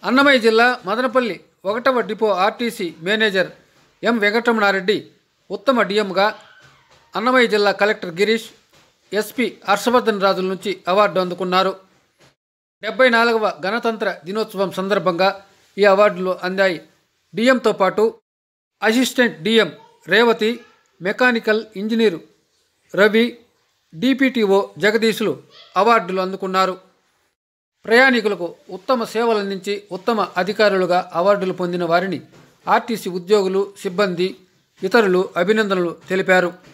అన్నమయ్య జిల్లా మదనపల్లి ఒకటవ depot RTC manager M Venkataramana Reddy ఉత్తమ డిఎంగా అన్నమయ్య జిల్లా కలెక్టర్ గిరీష్ ఎస్పీ హర్షవర్ధన్ రాజుల నుంచి అవార్డు అందుకున్నారు డెబ్బై నాలుగవ గణతంత్ర దినోత్సవం సందర్భంగా ఈ అవార్డులు అందాయి డిఎంతో పాటు assistant DM Revathi mechanical engineer Ravi DPTO జగదీశులు అవార్డులు అందుకున్నారు ప్రయాణికులకు ఉత్తమ సేవలందించి ఉత్తమ అధికారులుగా అవార్డులు పొందిన వారిని ఆర్టీసీ ఉద్యోగులు సిబ్బంది ఇతరులు అభినందనలు తెలిపారు